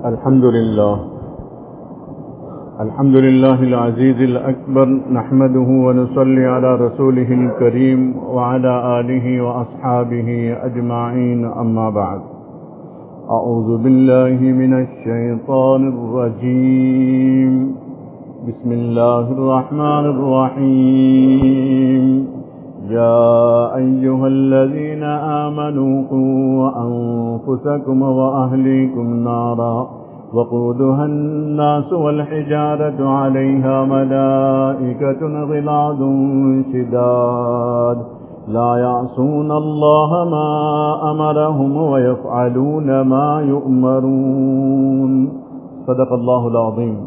الحمد لله الحمد لله العزيز الأكبر نحمده ونصلي على رسوله الكريم وعلى آله وأصحابه أجمعين أما بعد أعوذ بالله من الشيطان الرجيم بسم الله الرحمن الرحيم يا أيها الذين آمنوا قوا أنفسكم وأهليكم نارا وقودها الناس والحجارة عليها ملائكة غلاظ شداد لا يعصون الله ما أمرهم ويفعلون ما يؤمرون صدق الله العظيم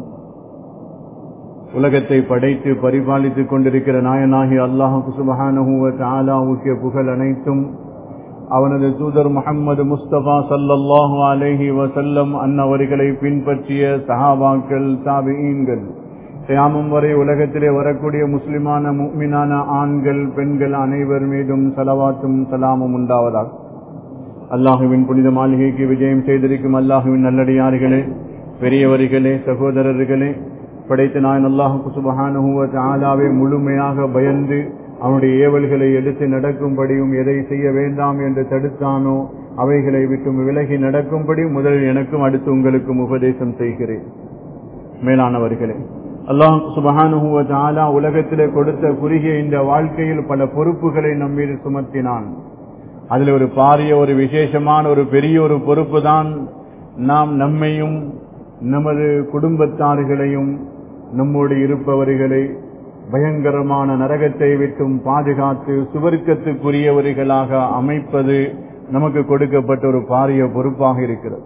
உலகத்தை படைத்து பரிபாலித்துக் கொண்டிருக்கிற நாயனாகி அல்லாஹு சுபஹானஹுவ தாலாவுக்கு புகழ் அனைத்தும் அவனது தூதர் முகம்மது முஸ்தபா சல்லல்லாஹு அலஹி வசல்லம் அன்னவர்களை பின்பற்றிய சஹாபாக்கள் தாபியீன்கள் கியாமம் வரை உலகத்திலே வரக்கூடிய முஸ்லிமான முக்மினான ஆண்கள் பெண்கள் அனைவர் மீதும் சலவாத்தும் சலாமும் உண்டாவதாக அல்லாஹுவின் புனித மாளிகைக்கு விஜயம் செய்திருக்கும் அல்லாஹுவின் நல்லடியார்களே பெரியவர்களே சகோதரர்களே படைத்த நான் அல்லாஹு சுபஹானுவ ஆலாவை முழுமையாக பயந்து அவனுடைய ஏவல்களை எடுத்து நடக்கும்படியும் எதை செய்ய வேண்டாம் என்று தடுத்தானோ அவைகளை விட்டும் விலகி நடக்கும்படி முதலில் எனக்கும் அடுத்து உங்களுக்கும் உபதேசம் செய்கிறேன் மேலானவர்களே அல்லாஹ் சுபஹானுவ ஆலா உலகத்திலே கொடுத்த குறுகிய இந்த வாழ்க்கையில் பல பொறுப்புகளை நம் மீது சுமத்தினான் அதில் ஒரு பாரிய ஒரு விசேஷமான ஒரு பெரிய ஒரு பொறுப்பு தான் நாம் நம்மையும் நமது குடும்பத்தார்களையும் நம்மோடு இருப்பவர்களை பயங்கரமான நரகத்தை விட்டும் பாதுகாத்து சுவர்க்கத்துக்குரியவர்களாக அமைப்பது நமக்கு கொடுக்கப்பட்ட ஒரு பாரிய பொறுப்பாக இருக்கிறது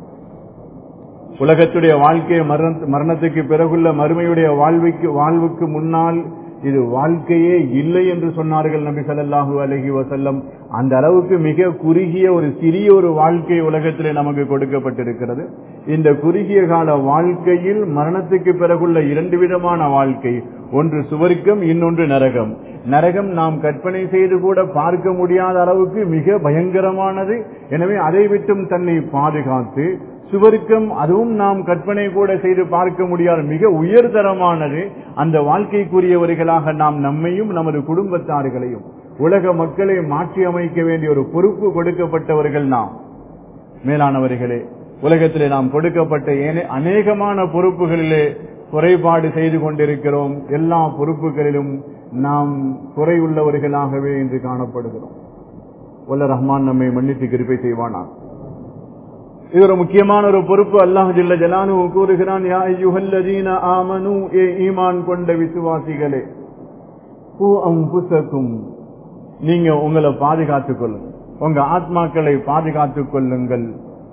உலகத்துடைய வாழ்க்கை மரணத்துக்கு பிறகுள்ள மறுமையுடைய வாழ்வுக்கு வாழ்வுக்கு முன்னால் இது வாழ்க்கையே இல்லை என்று சொன்னார்கள் நபி சல்லாஹூ அலஹி வசல்லம் அந்த அளவுக்கு மிக குறுகிய ஒரு சிறிய ஒரு வாழ்க்கை உலகத்திலே நமக்கு கொடுக்கப்பட்டிருக்கிறது இந்த குறுகிய கால வாழ்க்கையில் மரணத்துக்கு பிறகுள்ள இரண்டு விதமான வாழ்க்கை ஒன்று சுவர்க்கம் இன்னொன்று நரகம் நரகம் நாம் கற்பனை செய்து கூட பார்க்க முடியாத அளவுக்கு மிக பயங்கரமானது எனவே அதை விட்டும் தன்னை பாதுகாத்து சுவர்க்கம் அதுவும் நாம் கற்பனை கூட செய்து பார்க்க முடியாத மிக உயர்தரமானது அந்த வாழ்க்கைக்குரியவர்களாக நாம் நம்மையும் நமது குடும்பத்தார்களையும் உலக மக்களை மாற்றி அமைக்க வேண்டிய ஒரு பொறுப்பு கொடுக்கப்பட்டவர்கள் நாம் மேலானவர்களே உலகத்திலே நாம் கொடுக்கப்பட்ட அநேகமான பொறுப்புகளிலே குறைபாடு செய்து கொண்டிருக்கிறோம் எல்லா பொறுப்புகளிலும் நாம் குறையுள்ளவர்களாகவே இன்று காணப்படுகிறோம் உள்ள ரஹ்மான் நம்மை மன்னித்து கிருப்பை செய்வானான் இது ஒரு முக்கியமான ஒரு பொறுப்பு அல்லாஹ் ஜில்ல ஜலானு கூறுகிறான் யா யுஹல்லதீன ஆமனு ஏ ஈமான் கொண்ட விசுவாசிகளே பூ அம்புசக்கும் நீங்க உங்களை பாதுகாத்துக் கொள்ளுங்க உங்க ஆத்மாக்களை பாதுகாத்துக் கொள்ளுங்கள்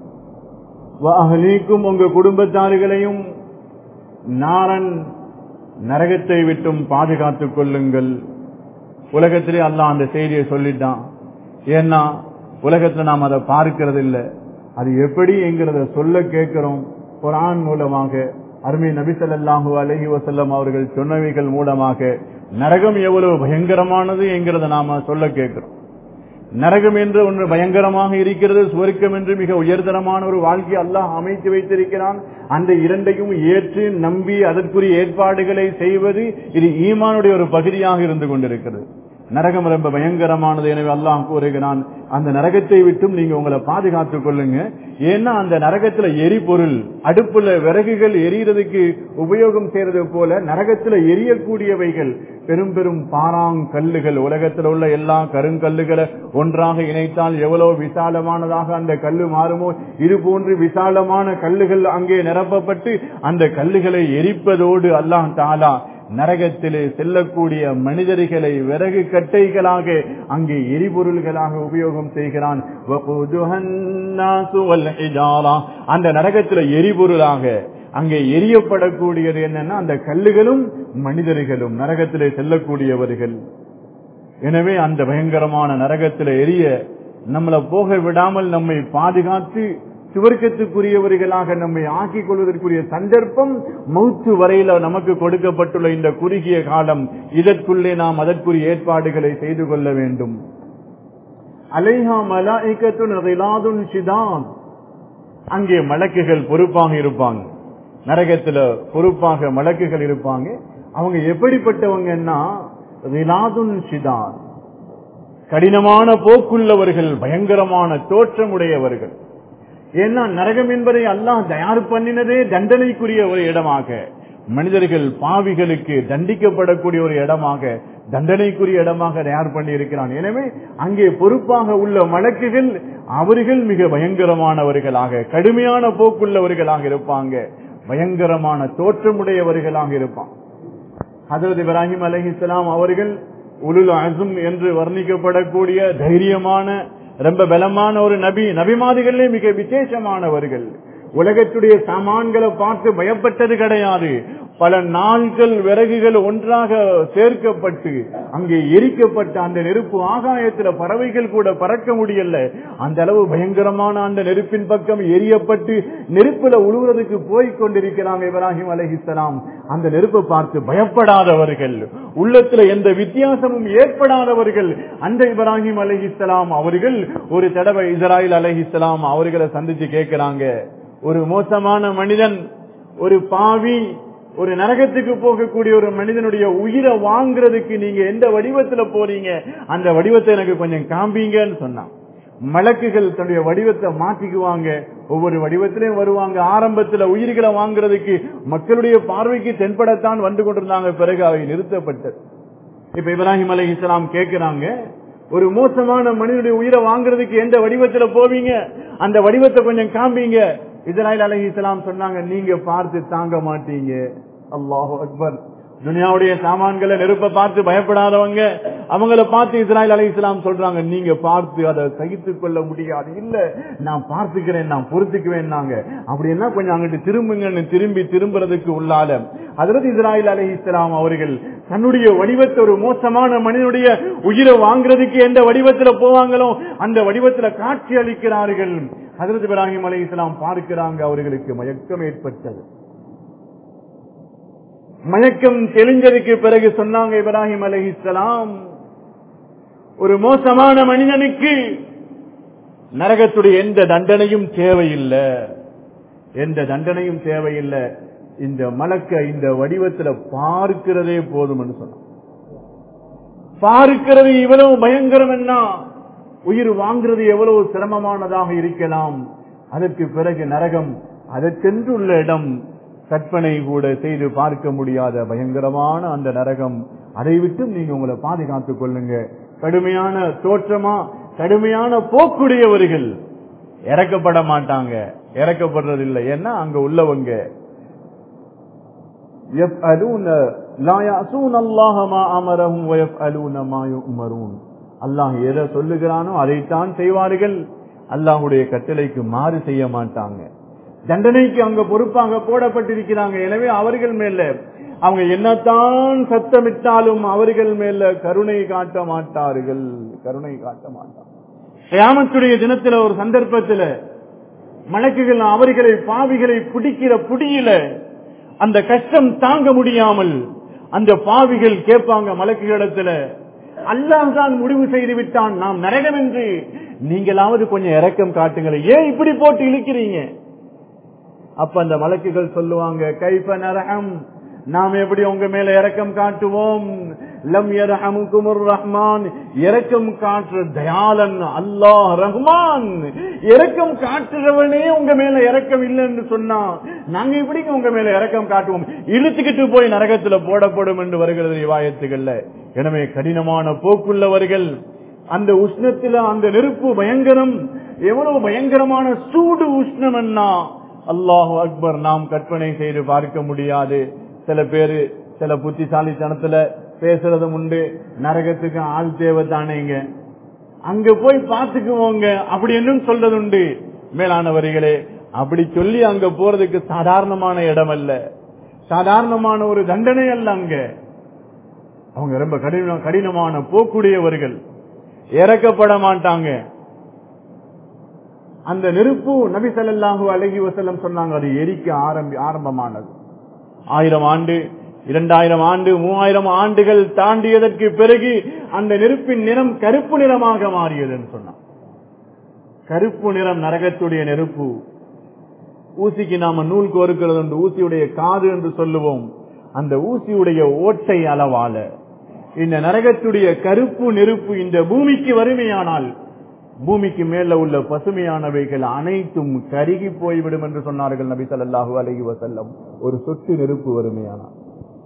அகலீக்கும் உங்க குடும்பத்தார்களையும் நாரன் நரகத்தை விட்டும் பாதுகாத்துக் கொள்ளுங்கள் உலகத்திலே அல்லாஹ் அந்த செய்தியை சொல்லிட்டான் ஏன்னா உலகத்துல நாம் அதை பார்க்கறது இல்லை அது எப்படி என்கிறத சொல்ல கேட்கிறோம் குரான் மூலமாக அருமை நபிசல்லாஹு அலஹி வசல்லம் அவர்கள் சொன்னவைகள் மூலமாக நரகம் எவ்வளவு பயங்கரமானது என்கிறத நாம சொல்ல கேட்கிறோம் நரகம் என்று ஒன்று பயங்கரமாக இருக்கிறது சுவர்க்கம் என்று மிக உயர்தரமான ஒரு வாழ்க்கை அல்லாஹ் அமைத்து வைத்திருக்கிறான் அந்த இரண்டையும் ஏற்று நம்பி அதற்குரிய ஏற்பாடுகளை செய்வது இது ஈமானுடைய ஒரு பகுதியாக இருந்து கொண்டிருக்கிறது நரகம் ரொம்ப பயங்கரமானது எனவே அல்லாஹ் கூறுகிறான் அந்த நரகத்தை விட்டும் நீங்க உங்களை பாதுகாத்துக் கொள்ளுங்க ஏன்னா அந்த நரகத்துல எரிபொருள் அடுப்புல விறகுகள் எரியறதுக்கு உபயோகம் செய்யறது போல நரகத்துல எரியக்கூடியவைகள் பெரும் பெரும் பாறாங்கல்லுகள் உலகத்தில் உள்ள எல்லா கருங்கல்லுகளை ஒன்றாக இணைத்தால் எவ்வளவு விசாலமானதாக அந்த கல்லு மாறுமோ இது போன்று விசாலமான கல்லுகள் அங்கே நிரப்பப்பட்டு அந்த கல்லுகளை எரிப்பதோடு அல்லாஹ் தாலா நரகத்திலே செல்லக்கூடிய மனிதர்களை விறகு கட்டைகளாக அங்கே எரிபொருள்களாக உபயோகம் செய்கிறான் அந்த நரகத்தில் எரிபொருளாக அங்கே எரியப்படக்கூடியது என்னன்னா அந்த கல்லுகளும் மனிதர்களும் நரகத்திலே செல்லக்கூடியவர்கள் எனவே அந்த பயங்கரமான நரகத்தில் எரிய நம்மளை போக விடாமல் நம்மை பாதுகாத்து சுவர்க்கத்துக்குரியவர்களாக நம்மை ஆக்கிக் கொள்வதற்குரிய சந்தர்ப்பம் மௌத்து வரையில நமக்கு கொடுக்கப்பட்டுள்ள இந்த குறுகிய காலம் இதற்குள்ளே நாம் அதற்குரிய ஏற்பாடுகளை செய்து கொள்ள வேண்டும் அலைஹா மலாய்கத்துன் ரிலாதுன் ஷிதான் அங்கே மலக்குகள் பொறுப்பாக இருப்பாங்க நரகத்துல பொறுப்பாக மலக்குகள் இருப்பாங்க அவங்க எப்படிப்பட்டவங்கன்னா ரிலாதுன் சிதான் கடினமான போக்குள்ளவர்கள் பயங்கரமான தோற்றமுடையவர்கள் ஏன்னா நரகம் என்பதை அல்லாஹ் தயார் பண்ணினதே தண்டனைக்குரிய ஒரு இடமாக மனிதர்கள் பாவிகளுக்கு தண்டிக்கப்படக்கூடிய ஒரு இடமாக தண்டனைக்குரிய இடமாக தயார் பண்ணி இருக்கிறான் எனவே அங்கே பொறுப்பாக உள்ள மலக்குகள் அவர்கள் மிக பயங்கரமானவர்களாக கடுமையான போக்குள்ளவர்களாக இருப்பாங்க பயங்கரமான தோற்றமுடையவர்களாக இருப்பான் ஹதரத் இப்ராஹிம் அலஹிஸ்லாம் அவர்கள் உலுல் அசும் என்று வர்ணிக்கப்படக்கூடிய தைரியமான ரொம்ப பலமான ஒரு நபி நபிமாதிகளே மிக விசேஷமானவர்கள் உலகத்துடைய சாமான்களை பார்த்து பயப்பட்டது கிடையாது பல நாள்கள் விறகுகள் ஒன்றாக சேர்க்கப்பட்டு அங்கே எரிக்கப்பட்ட அந்த நெருப்பு ஆகாயத்துல பறவைகள் கூட பறக்க முடியல அந்த அளவு பயங்கரமான அந்த நெருப்பின் பக்கம் எரியப்பட்டு நெருப்புல உழுவுறதுக்கு போய் கொண்டிருக்கிறாங்க இப்ராஹிம் அலஹிஸ்லாம் அந்த நெருப்பை பார்த்து பயப்படாதவர்கள் உள்ளத்துல எந்த வித்தியாசமும் ஏற்படாதவர்கள் அந்த இப்ராஹிம் அலஹிஸ்லாம் அவர்கள் ஒரு தடவை இஸ்ராயில் அலஹிஸ்லாம் அவர்களை சந்திச்சு கேட்கிறாங்க ஒரு மோசமான மனிதன் ஒரு பாவி ஒரு நரகத்துக்கு போகக்கூடிய ஒரு மனிதனுடைய உயிரை வாங்குறதுக்கு நீங்க எந்த வடிவத்துல போறீங்க அந்த வடிவத்தை எனக்கு கொஞ்சம் காம்பீங்கன்னு சொன்னான் மலக்குகள் தன்னுடைய வடிவத்தை மாற்றிக்குவாங்க ஒவ்வொரு வடிவத்திலையும் வருவாங்க ஆரம்பத்துல உயிர்களை வாங்குறதுக்கு மக்களுடைய பார்வைக்கு தென்படத்தான் வந்து கொண்டிருந்தாங்க பிறகு அவை நிறுத்தப்பட்டது இப்ப இப்ராஹிம் அலி இஸ்லாம் கேட்கிறாங்க ஒரு மோசமான மனிதனுடைய உயிரை வாங்குறதுக்கு எந்த வடிவத்துல போவீங்க அந்த வடிவத்தை கொஞ்சம் காம்பீங்க இஸ்ராயல் அலஹி இஸ்லாம் சொன்னாங்க நீங்க பார்த்து தாங்க மாட்டீங்க அல்லாஹு அக்பர் துனியாவுடைய சாமான்களை நெருப்ப பார்த்து பயப்படாதவங்க அவங்கள பார்த்து இஸ்ராயல் அலி இஸ்லாம் சொல்றாங்க நீங்க பார்த்து அதை சகித்துக் கொள்ள முடியாது இல்ல நான் பார்த்துக்கிறேன் நான் பொறுத்துக்குவேன் நாங்க அப்படின்னா கொஞ்சம் அங்கிட்டு திரும்புங்கன்னு திரும்பி திரும்புறதுக்கு உள்ளால அதற்கு இஸ்ராயல் அலி இஸ்லாம் அவர்கள் தன்னுடைய வடிவத்தை ஒரு மோசமான மனிதனுடைய உயிரை வாங்குறதுக்கு எந்த வடிவத்துல போவாங்களோ அந்த வடிவத்துல காட்சி அளிக்கிறார்கள் ஹசரத் இப்ராஹிம் அலி இஸ்லாம் பார்க்கிறாங்க அவர்களுக்கு மயக்கம் ஏற்பட்டது மயக்கம் தெளிஞ்சதுக்கு பிறகு சொன்னாங்க இப்ராஹிம் அலி இஸ்லாம் ஒரு மோசமான மனிதனுக்கு நரகத்துடைய எந்த தண்டனையும் தேவையில்லை எந்த தண்டனையும் தேவையில்லை இந்த மலக்க இந்த வடிவத்துல பார்க்கிறதே போதும் சொன்னான் பார்க்கிறது இவ்வளவு பயங்கரம் என்ன உயிர் வாங்குறது எவ்வளவு சிரமமானதாக இருக்கலாம் அதற்கு பிறகு நரகம் அதற்கென்று உள்ள இடம் கற்பனை கூட செய்து பார்க்க முடியாத பயங்கரமான அந்த நரகம் அதை விட்டும் நீங்க உங்களை பாதுகாத்துக் கொள்ளுங்க கடுமையான தோற்றமா கடுமையான போக்குடையவர்கள் இறக்கப்பட மாட்டாங்க இறக்கப்படுறதில்லை ஏன்னா அங்க உள்ளவங்க அல்லாஹ் எதை சொல்லுகிறானோ அதைத்தான் செய்வார்கள் அல்லாஹுடைய கட்டளைக்கு மாறு செய்ய மாட்டாங்க தண்டனைக்கு அங்க பொறுப்பாக போடப்பட்டிருக்கிறாங்க எனவே அவர்கள் மேல அவங்க என்னத்தான் சத்தமிட்டாலும் அவர்கள் மேல கருணை காட்ட மாட்டார்கள் கருணை காட்ட மாட்டார்கள் கியாமத்துடைய தினத்துல ஒரு சந்தர்ப்பத்தில் மலக்குகள் அவர்களை பாவிகளை பிடிக்கிற புடியில அந்த கஷ்டம் தாங்க முடியாமல் அந்த பாவிகள் கேட்பாங்க மலக்குகளிடத்துல அல்லாஹ் தான் முடிவு செய்து விட்டான் நாம் நரகம் என்று நீங்களாவது கொஞ்சம் இறக்கம் காட்டுங்களேன் ஏன் இப்படி போட்டு இழுக்கிறீங்க அப்ப அந்த வழக்குகள் சொல்லுவாங்க கைப்ப நரகம் நாம் எப்படி உங்க மேல இரக்கம் காட்டுவோம் லம் யரஹமுக்கும் ரஹ்மான் இரக்கம் காற்று தயாளன் அல்லாஹ் ரஹ்மான் இரக்கம் காட்டுறவனே உங்க மேல இரக்கம் இல்லைன்னு சொன்னா நாங்க எப்படிங்க உங்க மேல இரக்கம் காட்டுவோம் இழுத்துக்கிட்டு போய் நரகத்துல போடப்படும் என்று வருகிறது ரிவாயத்துகள்ல எனவே கடினமான போக்குள்ளவர்கள் அந்த உஷ்ணத்துல அந்த நெருப்பு பயங்கரம் எவ்வளவு பயங்கரமான சூடு உஷ்ணம் என்ன அல்லாஹு அக்பர் நாம் கற்பனை செய்து பார்க்க முடியாது சில பேரு சில புத்திசாலித்தனத்துல பேசுறதும் உண்டு நரகத்துக்கு ஆள் தேவை தானேங்க அங்க போய் பார்த்துக்குவோங்க அப்படி என்னும் சொல்றது உண்டு மேலானவர்களே அப்படி சொல்லி அங்க போறதுக்கு சாதாரணமான இடம் அல்ல சாதாரணமான ஒரு தண்டனை அல்ல அங்க அவங்க ரொம்ப கடின கடினமான போக்குடையவர்கள் இறக்கப்பட மாட்டாங்க அந்த நெருப்பு நபி ஸல்லல்லாஹு அலைஹி வஸல்லம் சொன்னாங்க அது எரிக்க ஆரம்பி ஆரம்பமானது ஆயிரம் ஆண்டு இரண்டாயிரம் ஆண்டு மூவாயிரம் ஆண்டுகள் தாண்டியதற்கு பிறகு அந்த நெருப்பின் நிறம் கருப்பு நிறமாக மாறியதுன்னு சொன்னான் கருப்பு நிறம் நரகத்துடைய நெருப்பு ஊசிக்கு நாம நூல் கோருக்கிறது என்று ஊசியுடைய காது என்று சொல்லுவோம் அந்த ஊசியுடைய ஓட்டை அளவால இந்த நரகத்துடைய கருப்பு நெருப்பு இந்த பூமிக்கு வறுமையானால் பூமிக்கு மேல உள்ள பசுமையானவைகள் அனைத்தும் கருகி போய்விடும் என்று சொன்னார்கள் நபி ஸல்லல்லாஹு அலைஹி வஸல்லம் ஒரு சொட்டு நெருப்பு வறுமையானால்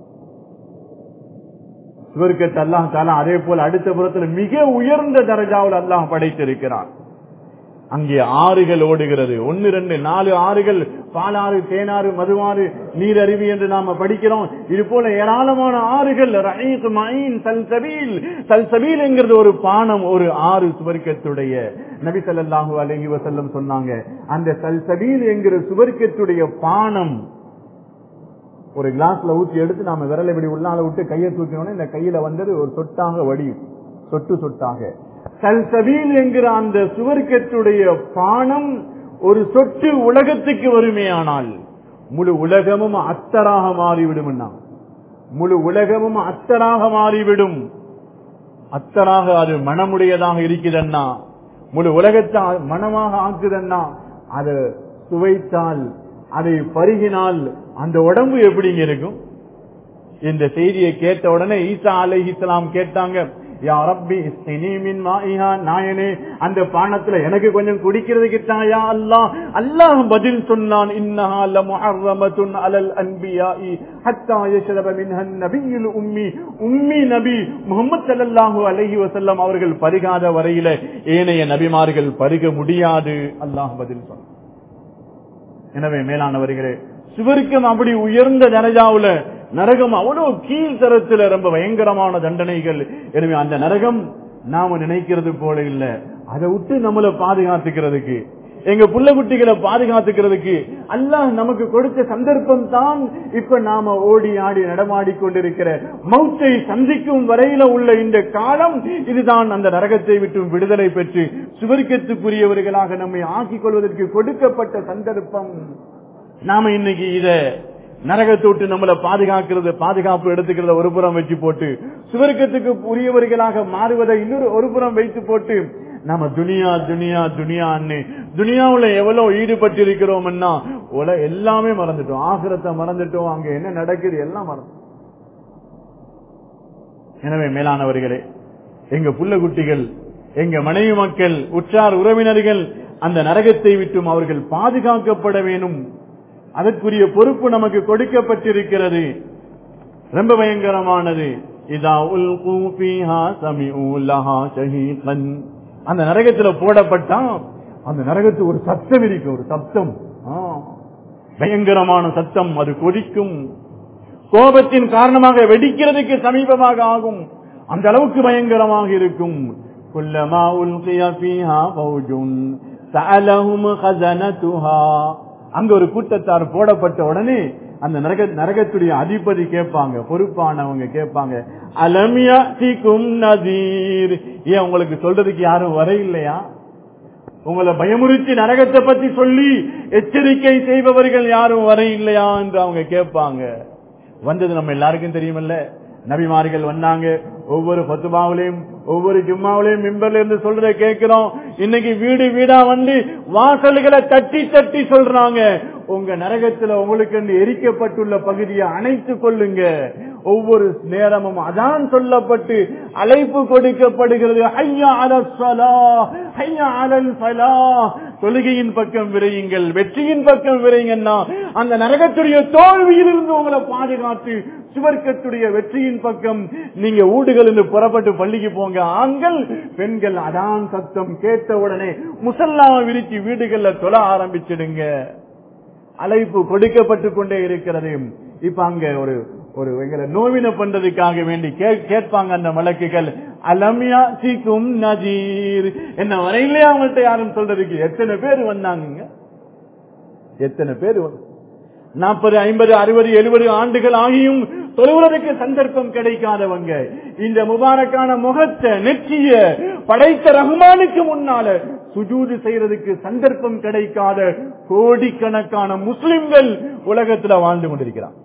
சுவர்க்கத்தை அல்லாஹ் தாலா அதே போல அடுத்த புறத்தில் மிக உயர்ந்த தரஜாவில் அல்லாஹ் படைத்திருக்கிறான் அங்கே ஆறுகள் ஓடுகிறது ஒன்னு ரெண்டு நாலு ஆறுகள் பாலாறு தேனாறு மதுவாறு நீரருவி என்று நாம படிக்கிறோம் இது போல ஏராளமான ஆறுகள் ரஹீக் மயின் சல்சபீல் சல்சபீல் என்கிறது ஒரு பானம் ஒரு ஆறு சுவர்க்கத்துடைய நபி ஸல்லல்லாஹு அலைஹி வஸல்லம் சொன்னாங்க அந்த சல்சபீல் என்கிற சுவர்க்கத்துடைய பானம் ஒரு கிளாஸ்ல ஊற்றி எடுத்து நாம விரலை இப்படி உள்ளால விட்டு கையை தூக்கினோட இந்த கையில வந்தது ஒரு சொட்டாக வடியும் சொட்டு சொட்டாக சல்சபீல் என்கிற அந்த சுவர்க்கத்துடைய பானம் ஒரு சொட்டு உலகத்துக்கு வருமேயானால் முழு உலகமும் அத்தராக மாறிவிடும் முழு உலகமும் அத்தராக மாறிவிடும் அத்தராக அது மனமுடையதாக இருக்குதன்னா முழு உலகத்தை மனமாக ஆக்குதன்னா அது சுவைத்தால் அதை பருகினால் அந்த உடம்பு எப்படிங்க இருக்கும் இந்த செய்தியை கேட்ட உடனே ஈசா அலை இஸ்லாம் கேட்டாங்க யா ரப்பி இஸ்தினி மின் மாயிஹா நாயனே அந்த பானத்துல எனக்கு கொஞ்சம் குடிக்கிறதுக்கு தாயா அல்லாஹ் அல்லாஹ் பதில் சொன்னான் இன்னஹா லமுஹர்ரமத்துன் அலல் அன்பியாஇ ஹத்தா யஷ்ரப மின்ஹா நபியுல் உம்மி உம்மி நபி முஹம்மது ஸல்லல்லாஹு அலைஹி வஸல்லம் அவர்கள் பருகாத வரையில ஏனைய நபிமார்கள் பருக முடியாது அல்லாஹ் பதில் சொன்னான் எனவே மேலானவர்களே சுவர்க்கம் அப்படி உயர்ந்த தரஜாவுல நரகம் அவ்வளவு கீழ்த்தரத்துல ரொம்ப பயங்கரமான தண்டனைகள் எனவே அந்த நரகம் நாம நினைக்கிறது போல இல்ல அதை விட்டு நம்மள பாதுகாத்துக்கிறதுக்கு எங்க புள்ள குட்டிகளை பாதுகாத்துக்கிறதுக்கு அல்லாஹ் நமக்கு கொடுத்த சந்தர்ப்பம் தான் இப்ப நாம ஓடி ஆடி நடமாடி கொண்டிருக்கிற மௌத்தை சந்திக்கும் வரையில உள்ள இந்த காலம் இதுதான் அந்த நரகத்தை விட்டு விடுதலை பெற்று சுவர்க்கத்துக்குரியவர்களாக நம்மை ஆக்கிக் கொள்வதற்கு கொடுக்கப்பட்ட சந்தர்ப்பம் நாம இன்னைக்கு இத நரகத்தோட்டு நம்மளை பாதுகாக்கிறது பாதுகாப்பு எடுத்துக்கிறத ஒரு புறம் வச்சு போட்டு சுவர்க்கத்துக்கு உரியவர்களாக மாறுவதை இன்னொரு ஒரு புறம் வைத்து போட்டு நாம துனியா துனியா துனியான்னு துனியாவுல எவ்வளவு ஈடுபட்டு இருக்கிறோம்னா உல எல்லாமே மறந்துட்டோம் ஆசிரத்தை மறந்துட்டோம் அங்க என்ன நடக்குது எல்லாம் மறந்து எனவே மேலானவர்களே எங்க புள்ள குட்டிகள் எங்க மனைவி மக்கள் உற்றார் உறவினர்கள் அந்த நரகத்தை விட்டும் அவர்கள் பாதுகாக்கப்பட வேணும் அதற்குரிய பொறுப்பு நமக்கு கொடுக்கப்பட்டிருக்கிறது ரொம்ப பயங்கரமானது இதா உல் கூபிஹா சமிஉலஹா ஷஹீகன் அந்த நரகத்துல போடப்பட்டா அந்த நரகத்து ஒரு சத்தம் இருக்கு ஒரு சத்தம் ஆ. பயங்கரமான சத்தம் அது கொதிக்கும் கோபத்தின் காரணமாக வெடிக்கிறதுக்கு சமீபமாக ஆகும் அந்த அளவுக்கு பயங்கரமாக இருக்கும் குல்லமா உல்கிய ஃபீஹா ஃபௌஜுன் சஅலஹும் கஸனதுஹா அங்க ஒரு கூட்டத்தார் போடப்பட்ட உடனே அந்த நரக நரகத்துடைய அதிபதி கேட்பாங்க பொறுப்பானவங்க கேட்பாங்க அலமியா தீக்கும் நதீர் ஏன் உங்களுக்கு சொல்றதுக்கு யாரும் வர இல்லையா உங்களை பயமுறுத்தி நரகத்தை பத்தி சொல்லி எச்சரிக்கை செய்பவர்கள் யாரும் வர இல்லையா என்று அவங்க கேட்பாங்க வந்தது நம்ம எல்லாருக்கும் தெரியுமல்ல நபிமார்கள் வந்தாங்க ஒவ்வொரு பத்துமாவிலையும் ஒவ்வொரு ஜும்மாவிலையும் மிம்பர்ல இருந்து சொல்றத கேட்கிறோம் இன்னைக்கு வீடு வீடா வந்து வாசல்களை தட்டி தட்டி சொல்றாங்க உங்க நரகத்துல உங்களுக்கு என்று எரிக்கப்பட்டுள்ள பகுதியை அணைத்துக் கொள்ளுங்க ஒவ்வொரு நேரமும் அதான் சொல்லப்பட்டு அழைப்பு கொடுக்கப்படுகிறது ஐயா அலஸ்வலா ஐயா அலல் ஃபலா தொழுகையின் பக்கம் விரையுங்கள் வெற்றியின் பக்கம் விரைங்கன்னா அந்த நரகத்துடைய தோல்வியிலிருந்து உங்களை பாதுகாத்து சுவர்க்கத்துடைய வெற்றியின் பக்கம் நீங்க ஊடுகள் என்று புறப்பட்டு பள்ளிக்கு போங்க ஆண்கள் பெண்கள் அதான் சத்தம் கேட்ட உடனே முசல்லாவை விரிச்சு வீடுகள்ல தொழ ஆரம்பிச்சிடுங்க அழைப்பு கொடுக்கப்பட்டு கொண்டே இருக்கிறது இப்ப அங்க ஒரு ஒரு எங்களை நோவின பண்றதுக்காக வேண்டி கே- கேட்பாங்க அந்த மலக்குகள் அலமியா சீக்கும் நஜீர் என்ன வரையிலே அவங்கள்ட்ட யாரும் சொல்றதுக்கு எத்தனை பேர் வந்தாங்க எத்தனை பேர் நாற்பது ஐம்பது அறுபது எழுபது ஆண்டுகள் ஆகியும் தொழுவதற்கு சந்தர்ப்பம் கிடைக்காதவங்க இந்த முபாரக்கான முகத்தை நெற்றிய படைத்த ரஹ்மானுக்கு முன்னால சுஜூது செய்யறதுக்கு சந்தர்ப்பம் கிடைக்காத கோடிக்கணக்கான முஸ்லிம்கள் உலகத்துல வாழ்ந்து கொண்டிருக்கிறான்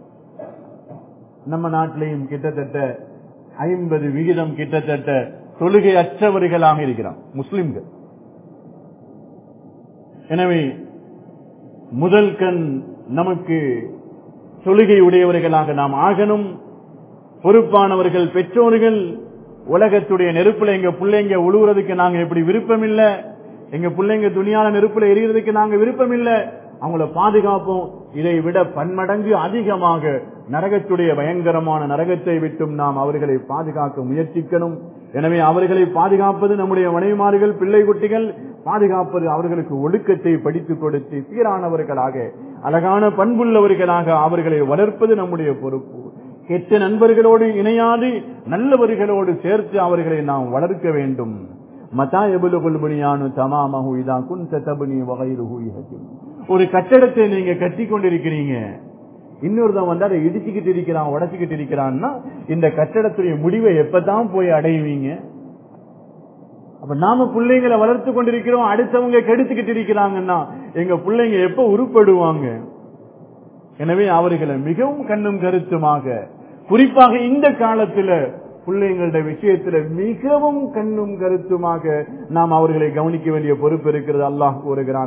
நம்ம நாட்டிலையும் கிட்டத்தட்ட ஐம்பது விகிதம் கிட்டத்தட்ட தொழுகை அற்றவர்களாக இருக்கிறான் முஸ்லிம்கள் எனவே முதல் கண் நமக்கு தொழுகை உடையவர்களாக நாம் ஆகணும் பொறுப்பானவர்கள் பெற்றோர்கள் உலகத்துடைய நெருப்புல எங்க பிள்ளைங்க உழுவுறதுக்கு நாங்க எப்படி விருப்பம் இல்ல எங்க பிள்ளைங்க துணியான நெருப்புல எரியறதுக்கு நாங்க விருப்பம் இல்ல அவங்கள பாதுகாப்போம் இதை விட பன்மடங்கு அதிகமாக நரகத்துடைய பயங்கரமான நரகத்தை விட்டும் நாம் அவர்களை பாதுகாக்க முயற்சிக்கணும் எனவே அவர்களை பாதுகாப்பது நம்முடைய மனைவிமார்கள் பிள்ளை குட்டிகள் பாதுகாப்பது அவர்களுக்கு ஒழுக்கத்தை படித்துக் கொடுத்து சீரானவர்களாக அழகான பண்புள்ளவர்களாக அவர்களை வளர்ப்பது நம்முடைய பொறுப்பு கெட்ட நண்பர்களோடு இணையாது நல்லவர்களோடு சேர்த்து அவர்களை நாம் வளர்க்க வேண்டும் மதா எபுலுகுல் புனியானு தமாமஹு இதா குன்த தபுனி வகைருஹு இஹதிம் ஒரு கட்டடத்தை நீங்க கட்டி கொண்டிருக்கிறீங்க இன்னொருத்தன் வந்து அதை இடிச்சுக்கிட்டு இருக்கிறான் உடச்சுக்கிட்டு இருக்கிறான்னா இந்த கட்டடத்துடைய முடிவை எப்பதான் போய் அடைவீங்க அப்ப நாம பிள்ளைங்களை வளர்த்து கொண்டிருக்கிறோம் அடுத்தவங்க கெடுத்துக்கிட்டு இருக்கிறாங்கன்னா எங்க பிள்ளைங்க எப்ப உருப்படுவாங்க எனவே அவர்களை மிகவும் கண்ணும் கருத்துமாக குறிப்பாக இந்த காலத்துல பிள்ளைங்களுடைய விஷயத்துல மிகவும் கண்ணும் கருத்துமாக நாம் அவர்களை கவனிக்க வேண்டிய பொறுப்பு இருக்கிறது அல்லாஹ் கூறுகிறான்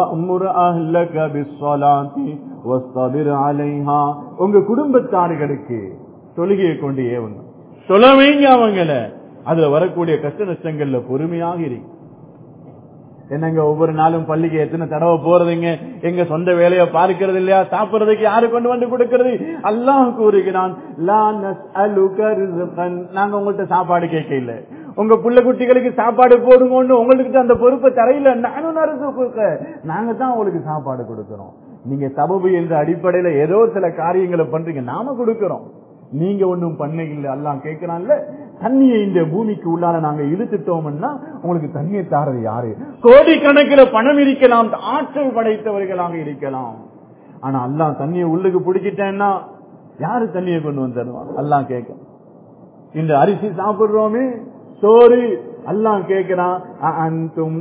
உங்க குடும்பத்தார்களுக்கு தொழுகையை கொண்டு ஏவுங்க சொல்ல வைங்க அவங்கள அதுல வரக்கூடிய கஷ்ட நஷ்டங்கள்ல பொறுமையாக இருக்கு என்னங்க ஒவ்வொரு நாளும் பள்ளிக்கு எத்தனை தடவை போறதுங்க எங்க சொந்த வேலையை பார்க்கறது இல்லையா சாப்பிடுறதுக்கு யாரு கொண்டு வந்து கொடுக்கறது அல்லாஹ் கூறுகிறான் நாங்க உங்கள்கிட்ட சாப்பாடு கேட்க இல்ல உங்க புள்ள குட்டிகளுக்கு சாப்பாடு போடுங்கன்னு உங்களுக்கு அந்த பொறுப்பை தரையில நானும் அரசு கொடுக்க நாங்க தான் உங்களுக்கு சாப்பாடு கொடுக்கிறோம் நீங்க சபபு என்ற அடிப்படையில ஏதோ சில காரியங்களை பண்றீங்க நாம கொடுக்கிறோம் நீங்க ஒன்னும் பண்ண இல்ல எல்லாம் கேட்கிறான்ல தண்ணியை இந்த பூமிக்கு உள்ளார நாங்க இழுத்துட்டோம்னா உங்களுக்கு தண்ணியை தாரது யாரு கோடிக்கணக்கில் பணம் இருக்கலாம் ஆற்றல் படைத்தவர்களாக இருக்கலாம் ஆனா அல்லாஹ் தண்ணியை உள்ளுக்கு பிடிச்சிட்டேன்னா யாரு தண்ணியை கொண்டு வந்து தருவான் அல்லாஹ் கேட்க இந்த அரிசி சாப்பிடுறோமே சோறு அல்லாஹ் கேட்கிறான் அந்தும்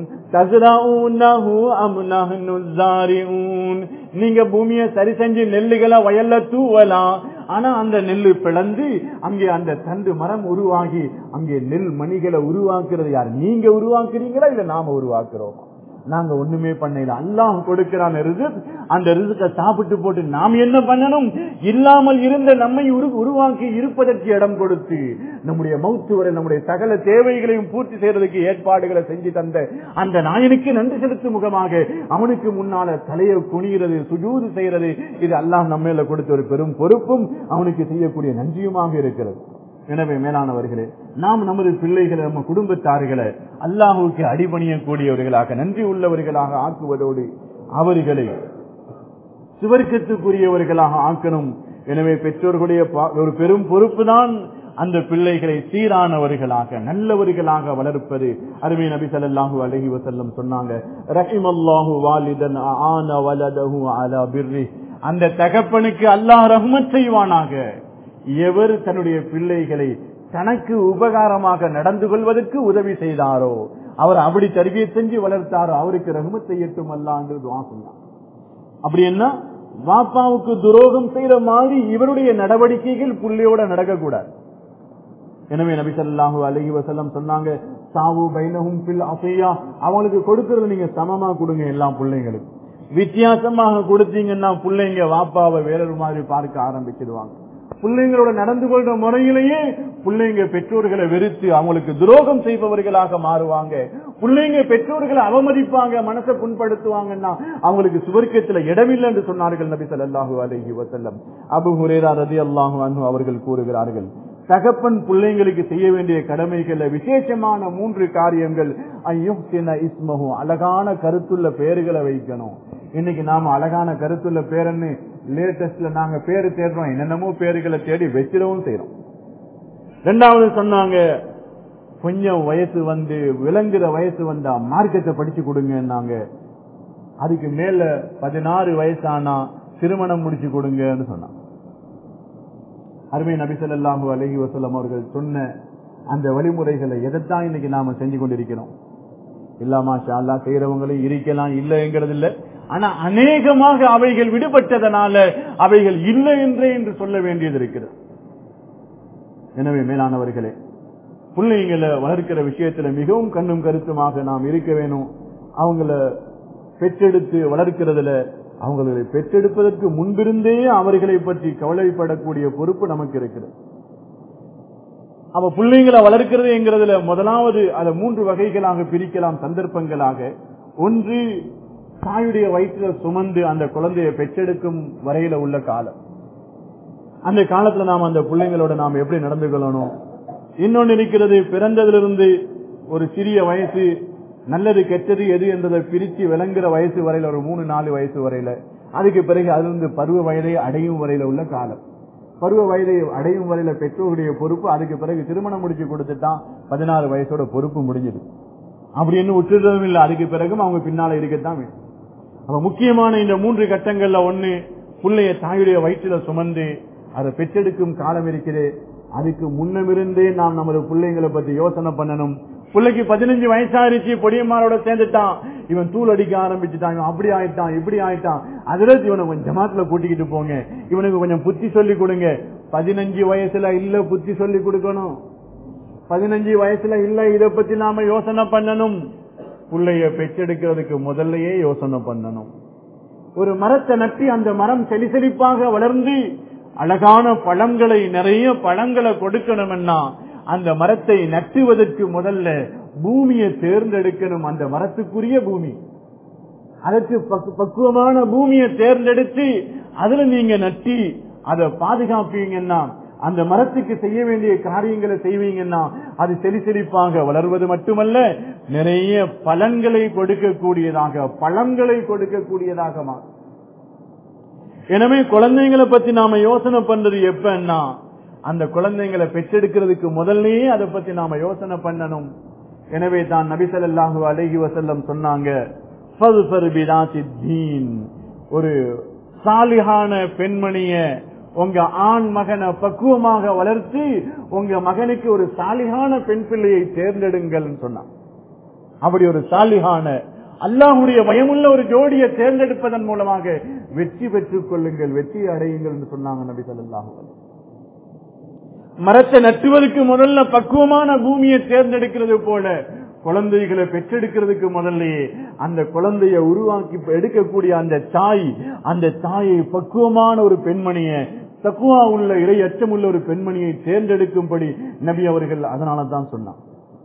நீங்க பூமியை சரி செஞ்சு நெல்லுகளை வயல்ல தூவலாம் ஆனா அந்த நெல்லு பிளந்து அங்கே அந்த தண்டு மரம் உருவாகி அங்கே நெல் மணிகளை உருவாக்குறது யார் நீங்க உருவாக்குறீங்களா இல்ல நாம உருவாக்குறோமா நாங்க ஒண்ணுமே பண்ணல அல்லாஹ் கொடுக்கிறான் அந்த ரிசுக்க சாப்பிட்டு போட்டு நாம் என்ன பண்ணணும் இல்லாமல் இருந்த நம்மை உருவாக்கி இருப்பதற்கு இடம் கொடுத்து நம்முடைய மௌத்து வரை நம்முடைய சகல தேவைகளையும் பூர்த்தி செய்யறதுக்கு ஏற்பாடுகளை செஞ்சு தந்த அந்த நாயனுக்கு நன்றி செலுத்தும் முகமாக அவனுக்கு முன்னால தலையை குனிகிறது சுஜூது செய்யறது இது அல்லாஹ் நம்ம கொடுத்த ஒரு பெரும் பொறுப்பும் அவனுக்கு செய்யக்கூடிய நன்றியுமாக இருக்கிறது எனவே மேலானவர்களே நாம் நமது பிள்ளைகளை நம்ம குடும்பத்தார்களை அல்லாஹுக்கு அடிபணியக்கூடியவர்களாக நன்றி உள்ளவர்களாக ஆக்குவதோடு அவர்களை சுவர்க்கத்துக்குரியவர்களாக ஆக்கணும் எனவே பெற்றோர்களுடைய ஒரு பெரும் பொறுப்பு தான் அந்த பிள்ளைகளை சீரானவர்களாக நல்லவர்களாக வளர்ப்பது அருமை நபி ஸல்லல்லாஹு அலைஹி வஸல்லம் சொன்னாங்க ரஹிமல்லாஹு வாலிதன் ஆன வலதஹு அலா பிர்ரி அந்த தகப்பனுக்கு அல்லாஹ் ரஹ்மத் செய்வானாக எவர் தன்னுடைய பிள்ளைகளை தனக்கு உபகாரமாக நடந்து கொள்வதற்கு உதவி செய்தாரோ அவர் அப்படி தருவியை செஞ்சு வளர்த்தாரோ அவருக்கு ரகுமத் செய்யட்டும் அல்லாங்கிறது துவா சொன்னார் அப்படி என்ன வாப்பாவுக்கு துரோகம் செய்யற மாதிரி இவருடைய நடவடிக்கைகள் புள்ளையோட நடக்கக்கூடாது எனவே நபி ஸல்லல்லாஹு அலைஹி வஸல்லம் சொன்னாங்க சாவு பைனஹும் ஃபில் அஃபியா அவங்களுக்கு கொடுக்கறது நீங்க சமமா கொடுங்க எல்லா பிள்ளைங்களுக்கும் வித்தியாசமாக கொடுத்தீங்கன்னா பிள்ளைங்க வாப்பாவை வேறொரு மாதிரி பார்க்க ஆரம்பிச்சிடுவாங்க பிள்ளைங்களோட நடந்து கொள்ற முறையிலேயே பிள்ளைங்க பெற்றோர்களை வெறுத்து அவங்களுக்கு துரோகம் செய்பவர்களாக மாறுவாங்க பிள்ளைங்க பெற்றோர்களை அவமதிப்பாங்க மனசை புண்படுத்துவாங்கன்னா அவங்களுக்கு சுவர்க்கத்துல இடமில்லை என்று சொன்னார்கள் நபி ஸல்லல்லாஹு அலைஹி வஸல்லம் அபு ஹுரேரா ரலியல்லாஹு அன்ஹு அவர்கள் கூறுகிறார்கள் தகப்பன் பிள்ளைங்களுக்கு செய்ய வேண்டிய கடமைகள்ல விசேஷமான மூன்று காரியங்கள் ஐயுஹ்சின இஸ்மஹு அழகான கருத்துள்ள பெயர்களை வைக்கணும் இன்னைக்கு நாம அழகான கருத்துள்ள பேரன்னு லேட்டஸ்ட்ல நாங்க பேரு தேடுறோம் என்னென்னமோ பேருகளை தேடி வச்சிடவும் செய்யறோம் ரெண்டாவது சொன்னாங்க கொஞ்சம் வயசு வந்து விளங்குற வயசு வந்தா மார்க்கத்தை படிச்சு கொடுங்கன்னாங்க அதுக்கு மேல பதினாறு வயசானா திருமணம் முடிச்சு கொடுங்கன்னு சொன்னாங்க அருமை நபிசல்லாஹு அலஹி வசல்லம் அவர்கள் சொன்ன அந்த வழிமுறைகளை எதைத்தான் இன்னைக்கு நாம செஞ்சு கொண்டிருக்கிறோம் இல்லாமா ஷால்லா செய்யறவங்களும் இருக்கலாம் இல்லைங்கிறது இல்ல ஆனா அநேகமாக அவைகள் விடுபட்டதனால அவைகள் இல்லை என்றே என்று சொல்ல வேண்டியது இருக்கிறது எனவே மேலானவர்களே பிள்ளைங்களை வளர்க்கிற விஷயத்துல மிகவும் கண்ணும் கருத்துமாக நாம் இருக்க வேணும் அவங்கள பெற்றெடுத்து வளர்க்கிறதுல அவங்களை பெற்றெடுப்பதற்கு முன்பிருந்தே அவர்களை பற்றி கவலைப்படக்கூடிய பொறுப்பு நமக்கு இருக்கிறது அப்ப பிள்ளைங்களை வளர்க்கிறது என்கிறதுல முதலாவது அதை மூன்று வகைகளாக பிரிக்கலாம் சந்தர்ப்பங்களாக ஒன்று தாயுடைய வயிற்றுல சுமந்து அந்த குழந்தையை பெற்றெடுக்கும் வரையில உள்ள காலம் அந்த காலத்துல நாம் அந்த பிள்ளைங்களோட நாம் எப்படி நடந்து கொள்ளணும் இன்னொன்னு இருக்கிறது பிறந்ததிலிருந்து ஒரு சிறிய வயசு நல்லது கெட்டது எது என்றதை பிரிச்சு விளங்குற வயசு வரையில ஒரு மூணு நாலு வயசு வரையில அதுக்கு பிறகு அதிலிருந்து பருவ வயதை அடையும் வரையில உள்ள காலம் பருவ வயதை அடையும் வரையில பெற்றோருடைய பொறுப்பு அதுக்கு பிறகு திருமணம் முடிச்சு கொடுத்துட்டான் பதினாறு வயசோட பொறுப்பு முடிஞ்சது அப்படின்னு விட்டுறதும் இல்லை அதுக்கு பிறகும் அவங்க பின்னால இருக்கத்தான் வேணும் அப்ப முக்கியமான இந்த மூன்று கட்டங்கள்ல ஒண்ணு பிள்ளைய தாயுடைய வயிற்றுல சுமந்து அதை பெற்றெடுக்கும் காலம் இருக்குது அதுக்கு முன்னமிருந்தே நாம் நமது பிள்ளைங்களை பத்தி யோசனை பண்ணணும் பிள்ளைக்கு பதினஞ்சு வயசாயிருச்சு பொடியம்மாரோட சேர்ந்துட்டான் இவன் தூள் அடிக்க ஆரம்பிச்சுட்டான் இவன் அப்படி ஆயிட்டான் இப்படி ஆயிட்டான் அதுல இவனை கொஞ்சம் ஜமாத்துல கூட்டிக்கிட்டு போங்க இவனுக்கு கொஞ்சம் புத்தி சொல்லி கொடுங்க பதினஞ்சு வயசுல இல்ல புத்தி சொல்லி கொடுக்கணும் பதினஞ்சு வயசுல இல்ல இத பத்தி நாம யோசனை பண்ணணும் பிள்ளைய பெற்றெடுக்கிறதுக்கு முதல்லயே யோசனை பண்ணணும் ஒரு மரத்தை நட்டி அந்த மரம் செலிசெலிப்பாக வளர்ந்து அழகான பழங்களை நிறைய பழங்களை கொடுக்கணும்னா அந்த மரத்தை நட்டுவதற்கு முதல்ல பூமியை தேர்ந்தெடுக்கணும் அந்த மரத்துக்குரிய பூமி அதற்கு பக்குவமான பூமியை தேர்ந்தெடுத்து அதுல நீங்க நட்டி அதை பாதுகாப்பீங்கன்னா அந்த மரத்துக்கு செய்ய வேண்டிய காரியங்களை செய்வீங்கன்னா அது செலி செழிப்பாக வளர்வது மட்டுமல்ல நிறைய பலன்களை கொடுக்கக்கூடியதாக பழங்களை கொடுக்கக்கூடியதாக மாறும் எனவே குழந்தைங்களை பத்தி நாம யோசனை பண்றது எப்பன்னா அந்த குழந்தைங்களை பெற்றெடுக்கிறதுக்கு முதல்லயே அதை பத்தி நாம யோசனை பண்ணணும் எனவே தான் நபிசல்லாஹு அலஹி வசல்லம் சொன்னாங்க ஒரு சாலிகான பெண்மணிய உங்க ஆண் மகனை பக்குவமாக வளர்த்து உங்க மகனுக்கு ஒரு சாலிகான பெண் பிள்ளையை தேர்ந்தெடுங்கள் சொன்னான் அப்படி ஒரு சாலிகான அல்லாஹுடைய பயமுள்ள ஒரு ஜோடியை தேர்ந்தெடுப்பதன் மூலமாக வெற்றி பெற்றுக் கொள்ளுங்கள் வெற்றி அடையுங்கள் என்று சொன்னாங்க நபி சொல்லாஹு மரத்தை நட்டுவதற்கு முதல்ல பக்குவமான பூமியை தேர்ந்தெடுக்கிறது போல குழந்தைகளை பெற்றெடுக்கிறதுக்கு முதல்லயே அந்த குழந்தைய உருவாக்கி எடுக்கக்கூடிய அந்த தாய் அந்த தாயை பக்குவமான ஒரு பெண்மணிய தக்குவா உள்ள இறை அச்சம் உள்ள ஒரு பெண்மணியை தேர்ந்தெடுக்கும்படி நபி அவர்கள் அதனால தான் சொன்னான்